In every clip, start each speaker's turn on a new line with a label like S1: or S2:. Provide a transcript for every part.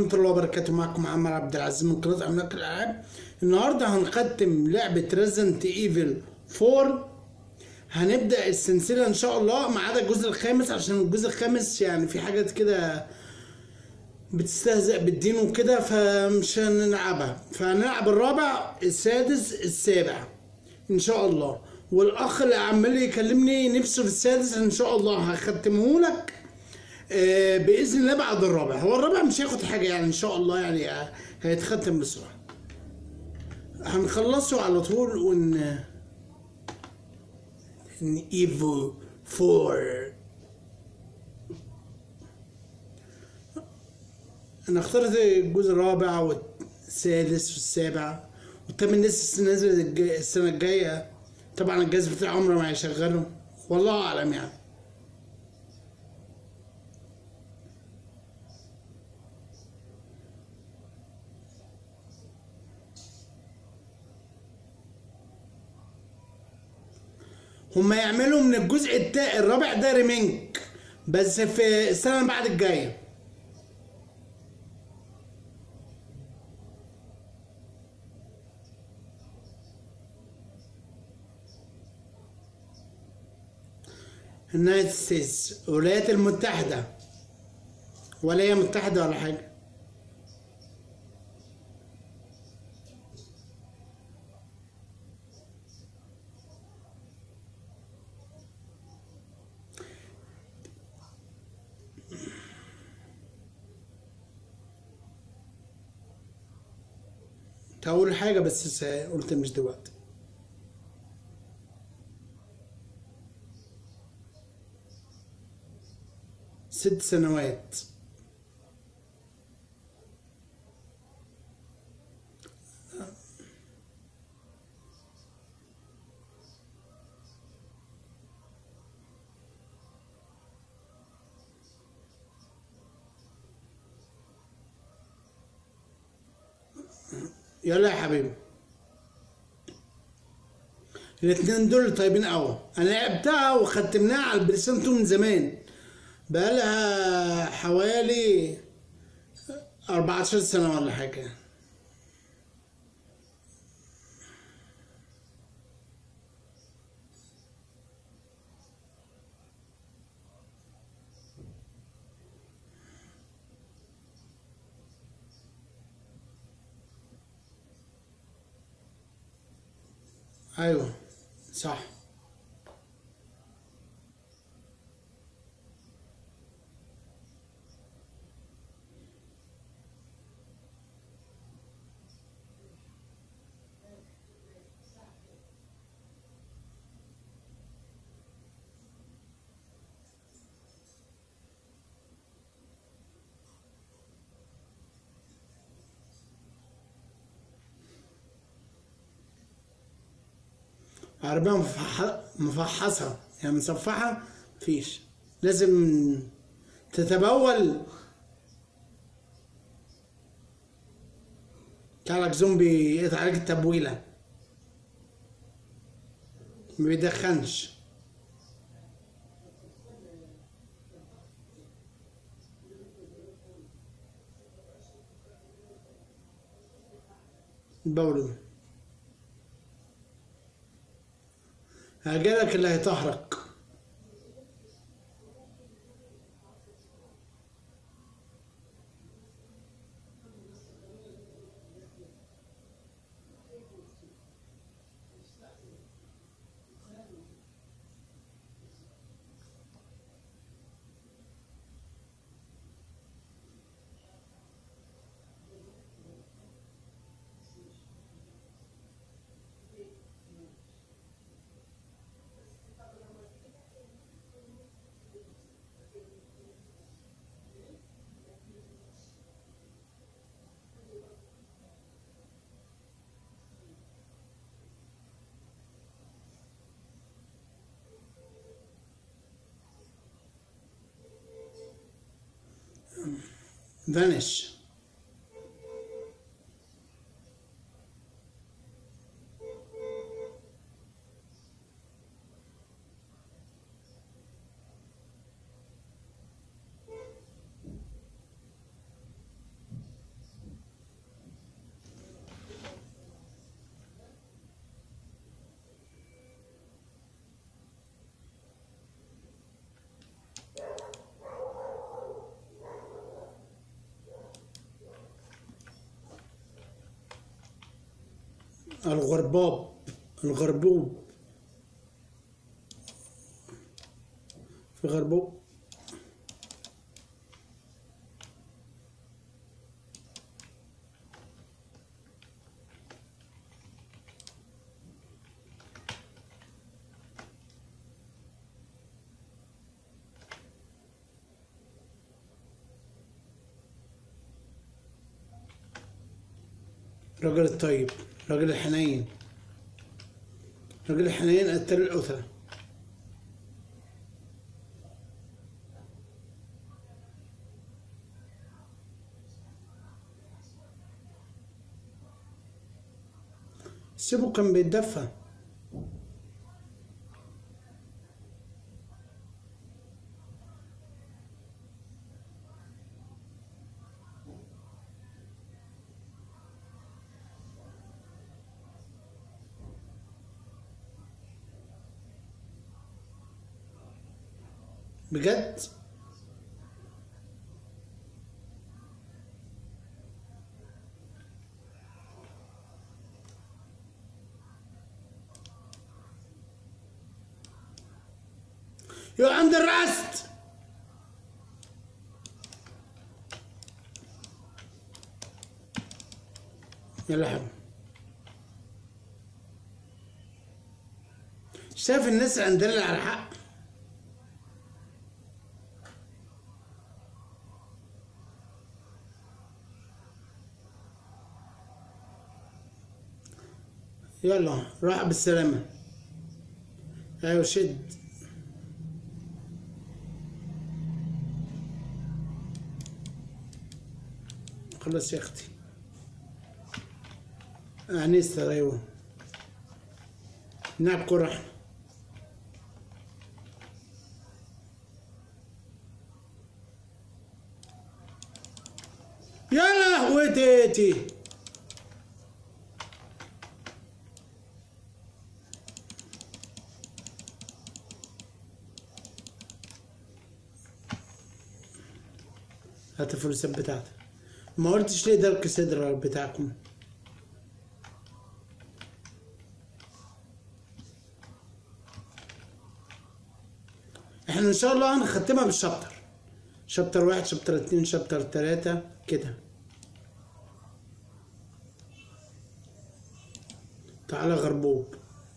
S1: ورحمة الله وبركاته معكم عمر عبد العزيز من قناة أملاك الألعاب النهاردة هنختم لعبة ريزنت ايفل 4 هنبدأ السلسلة إن شاء الله ما عدا الجزء الخامس عشان الجزء الخامس يعني في حاجات كده بتستهزئ بالدين وكده فمش هنلعبها فهنلعب الرابع السادس السابع ان شاء الله والاخ اللي عمال يكلمني نفسه في السادس ان شاء الله هختمه لك آه، باذن الله بعد الرابع هو الرابع مش هياخد حاجه يعني ان شاء الله يعني آه، هيتختم بسرعه هنخلصه على طول ون ايفو 4 انا اخترت الجزء الرابع والسادس والسابع والثامن لسه نازل الج- السنه الجايه طبعا الجهاز بتاع عمره ما هيشغله والله اعلم يعني هما يعملوا من الجزء التا... الرابع ده ريمينك بس في السنه اللي بعد الجايه النايت ستيتس الولايات المتحدة ولا هي متحدة ولا حاجة تقول حاجة بس س- قلت مش دلوقتي ست سنوات يلا يا حبيبي الاتنين دول طيبين قوي انا لعبتها وختمناها على البلايستيشن 2 من زمان بقالها حوالي 14 سنة ولا حاجة أيوة صح عربية مفح- مفحصة يعني مصفحة مفيش لازم تتبول تعالك زومبي يقطع عليك التبويلة ما بيدخنش بولو هجالك اللي هيطهرك vanish الغرباب الغربوب في غربوب الراجل الطيب الراجل الحنين الراجل الحنين قتل الأسرة سيبه كان بيتدفى بجد You're under arrest! يلا حبيبي شايف الناس عندنا اللي على حق يلا راح بالسلامة ايوه شد خلاص يا اختي انسة ايوه نلعب كورة احنا يا لهوتي هات الفلوسات بتاعتك ما قلتش ليه درك صدر بتاعكم احنا ان شاء الله هنختمها بالشابتر شابتر واحد شابتر اتنين شابتر تلاتة كده تعالى غربوب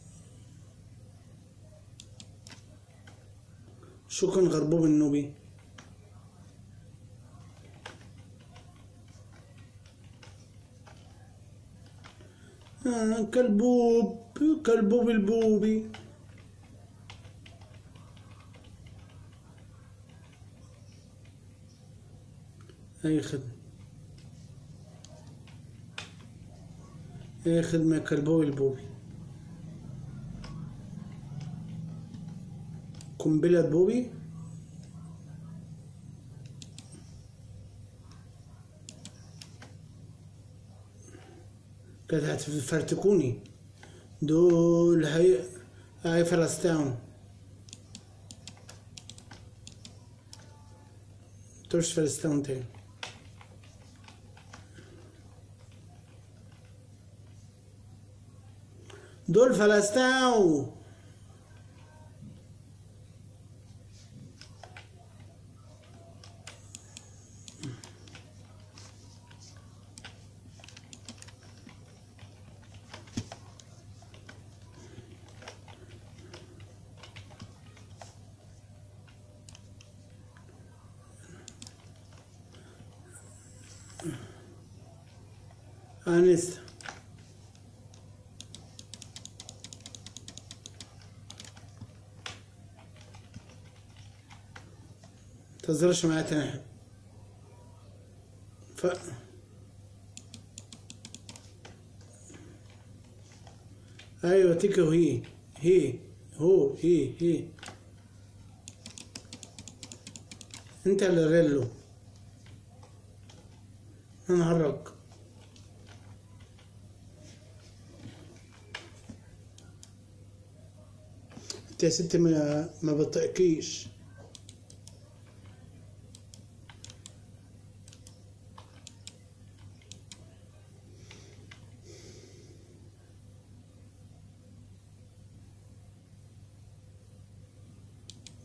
S1: شكرا غربوب النوبي آه كلبوب كلبوب البوبي أي خدمة أي خدمة يا كلبوب البوبي قنبلة بوبي كانت هتفرتكوني دول هي هاي فلسطين ترش فلسطين تاني دول فلسطين آنست تهزرش معايا تاني ف ايوه تيكو هي هي هو هي هي انت اللي ريلو انا هرج انت يا ستي ما ما بطقكيش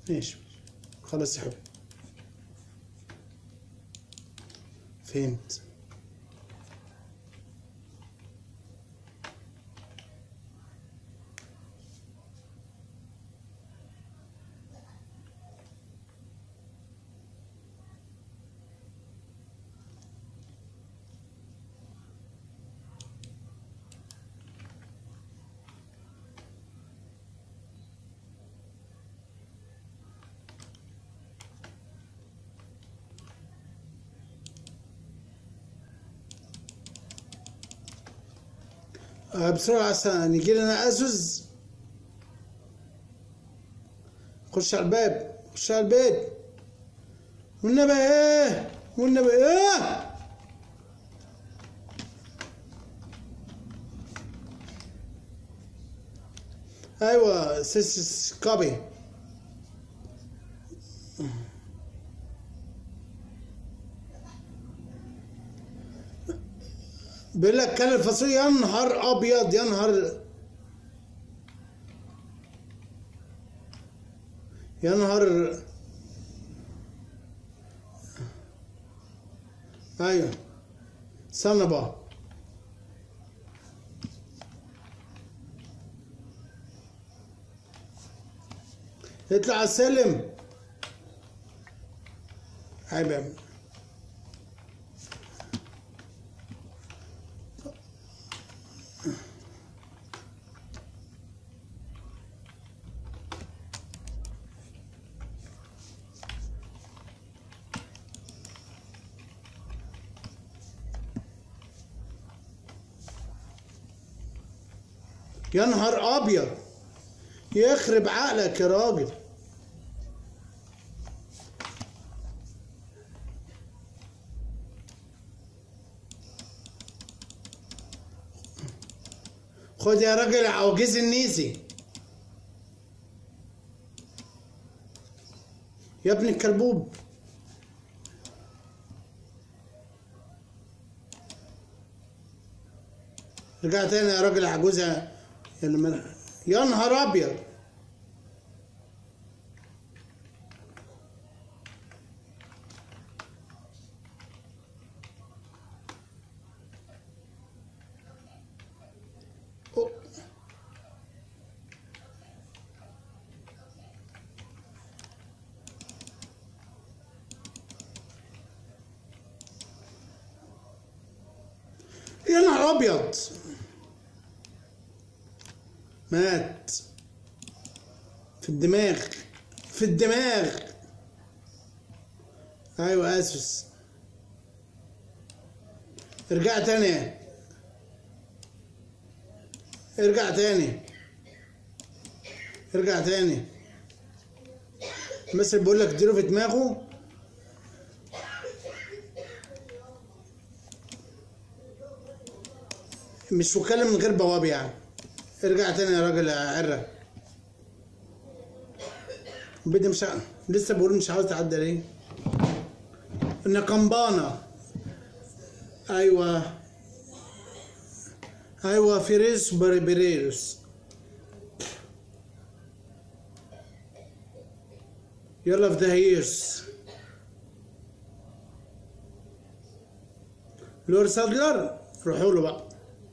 S1: ماشي خلاص يا حبيبي فهمت آه، بسرعة عشان يجي لنا أسوس خش على الباب خش على البيت والنبي ايه والنبي ايه ايوه سيس كوبي بيقول لك كان الفاصوليا يا نهار ابيض يا نهار يا نهار ايوه استنى بقى اطلع على السلم عيب يا عم. يا نهار ابيض يخرب عقلك يا راجل خد يا راجل عواجيز النيسي يا ابن الكلبوب رجع تاني يا راجل عجوز يا يا لما- يا نهار ابيض أوه. يا نهار ابيض مات في الدماغ في الدماغ ايوه اسوس ارجع تاني ارجع تاني ارجع تاني مثل بيقول لك اديله في دماغه مش وكالة من غير بواب يعني ارجع تاني يا راجل يا عرة بدي مش ع- لسه بقول مش عاوز تعدى ليه النقمبانة ايوه ايوه فيريس بريبريروس يلا في دهيرس لور سادلر روحوا له بقى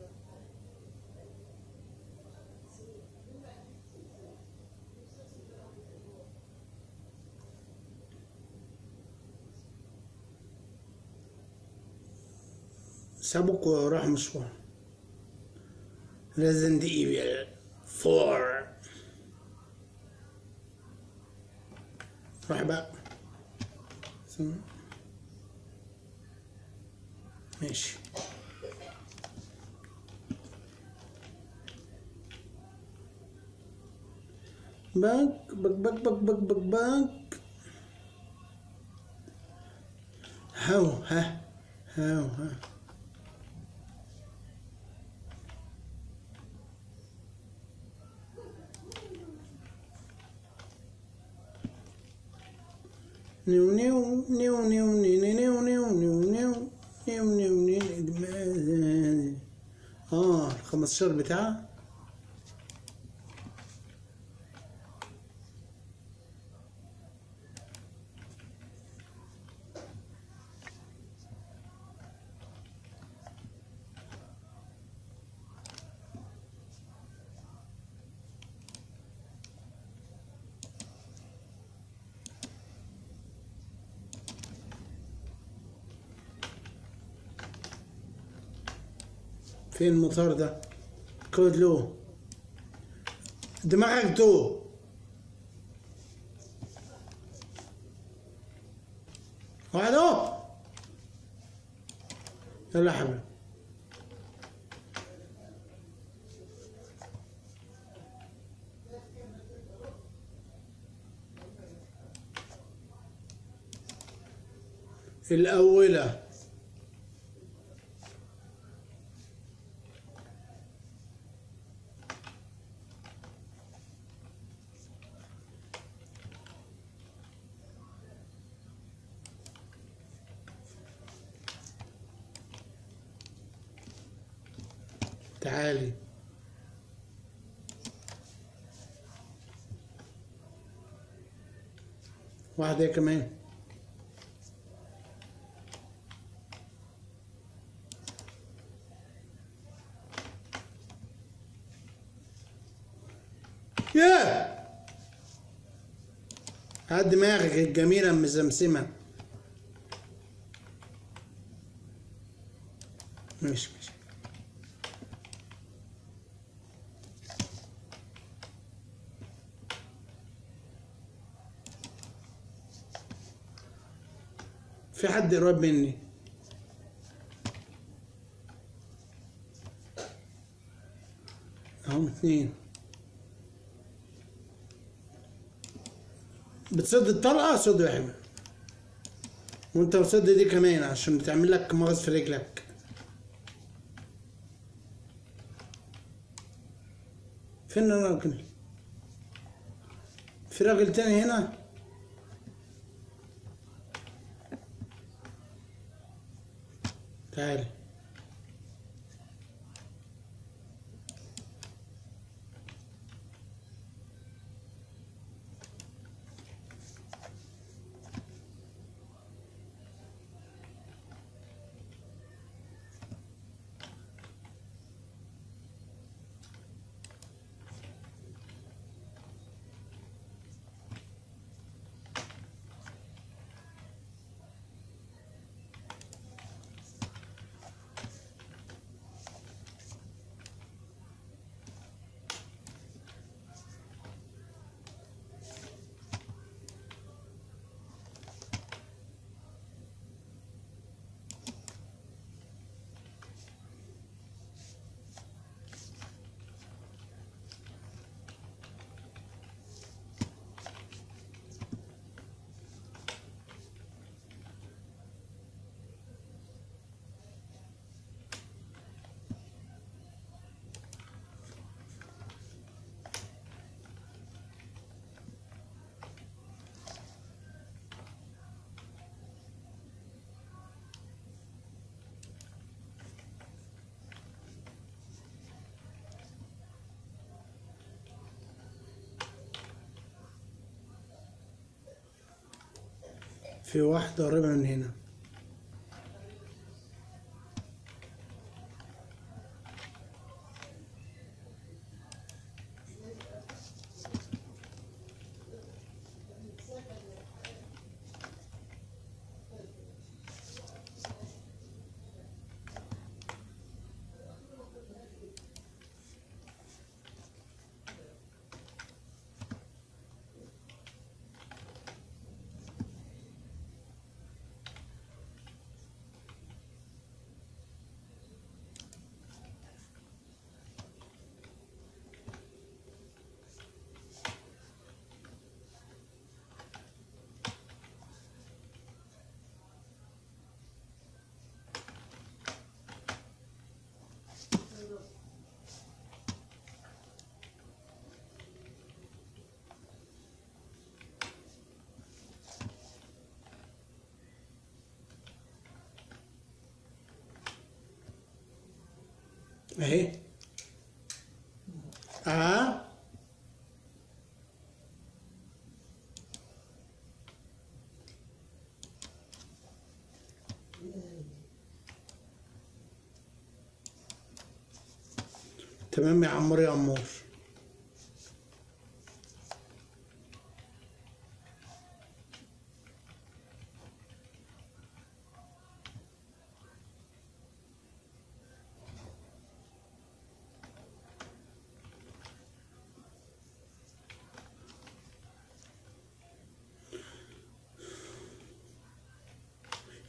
S1: سابق وراح مشوار Resident Evil 4 راح بقى سم- ماشي باك باك باك باك باك باك باك هاو ها هاو ها نيو نيو نيو نيو نيو نيو نيو نيو نيو نيو نيو نيو اه ال 15 بتاعها فين المطار ده كود له دماغك تو واحد اهو يلا يا حبيبي الأولى تعالي واحدة كمان ياه هات دماغك الجميلة المزمسمة ماشي ماشي في حد قريب مني اهم اتنين بتصد الطلقة صد يا حبيبي وانت بتصد دي كمان عشان بتعمل لك مغص في رجلك فين الراجل في راجل تاني هنا تعالى في واحدة قريبة من هنا اهي اه تمام يا عمور يا عمور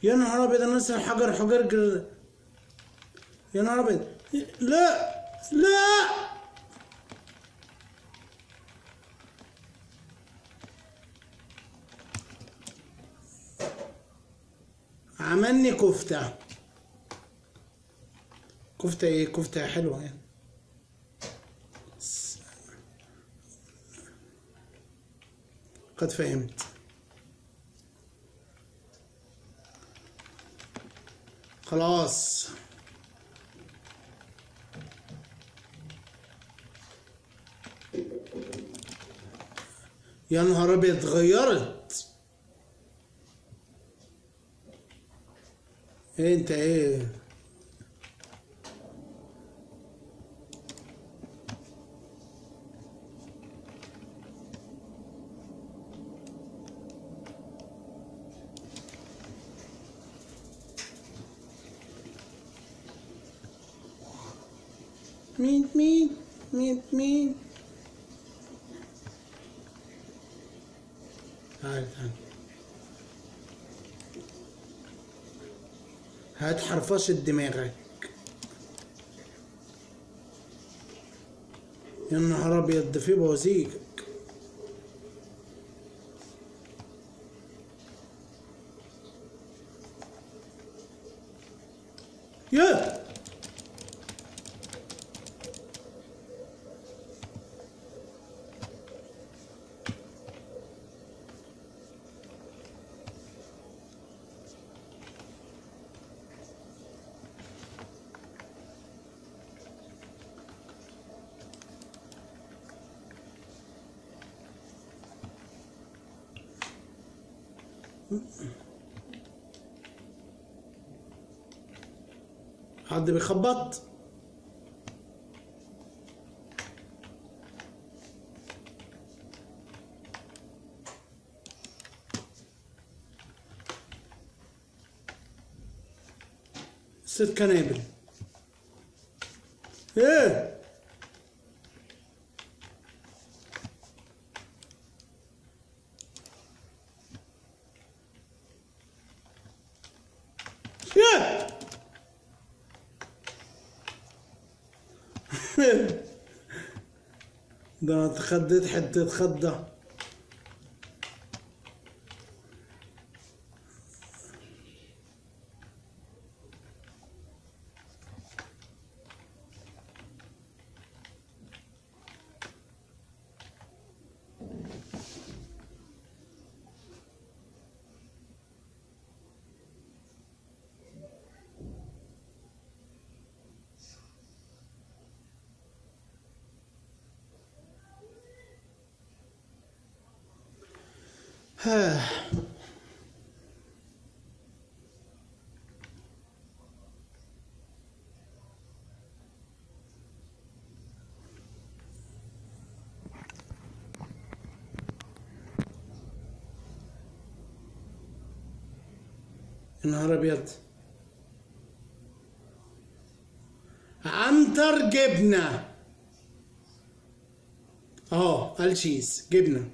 S1: يا نهار ابيض انا لسه حجر حجر جر... يا نهار ابيض لا لا عملني كفتة كفتة ايه كفتة حلوة يعني س- قد فهمت خلاص يا نهار ابيض اتغيرت ايه انت ايه مين مين مين مين تعال تعال هات حرفشة دماغك يا نهار ابيض ده في بوازيك يا حد بيخبط ست كنابل ايه ايه ده انا اتخضيت حتة خضة يا نهار ابيض عنتر جبنة اه قال شيز جبنة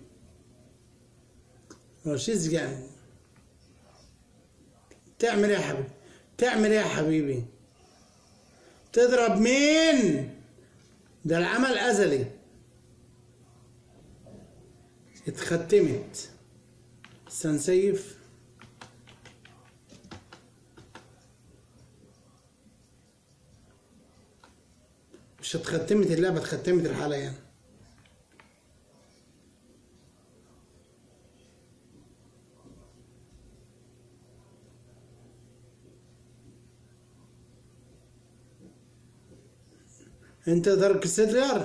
S1: هو شيز يعني تعمل ايه يا حبيبي تعمل ايه يا حبيبي تضرب مين ده العمل ازلي اتختمت سنسيف مش اتختمت اللعبة اتختمت الحلقة يعني انت دارك سيدلر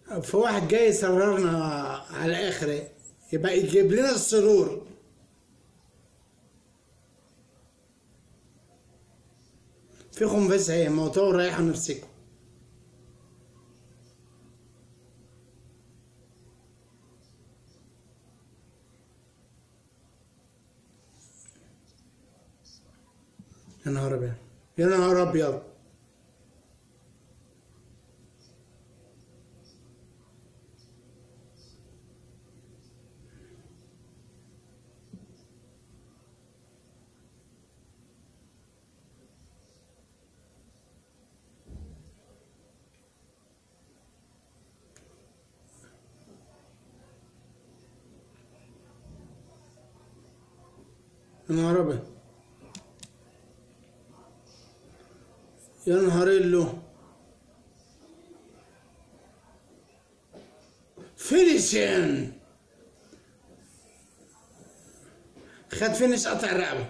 S1: في واحد جاي يسررنا على الاخر يبقى يجيب لنا السرور في خنفس اهي موتور رايحة نفسكم يا نهار ابيض يا نهار ابيض يا نهار ابيض يا نهار اللو فينيشن خد فينش قطع الرقبة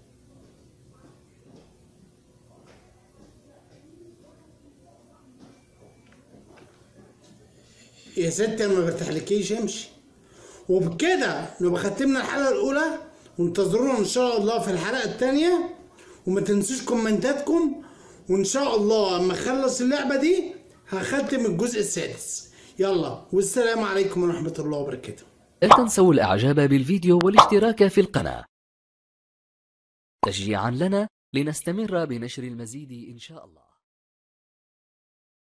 S1: يا ستي انا ما برتاحلكيش امشي وبكده نبقى ختمنا الحلقة الأولى وانتظرونا إن شاء الله في الحلقة التانية وما تنسوش كومنتاتكم وإن شاء الله أما أخلص اللعبة دي هختم الجزء السادس يلا والسلام عليكم ورحمة الله وبركاته
S2: لا تنسوا الإعجاب بالفيديو والاشتراك في القناة تشجيعا لنا لنستمر بنشر المزيد إن شاء الله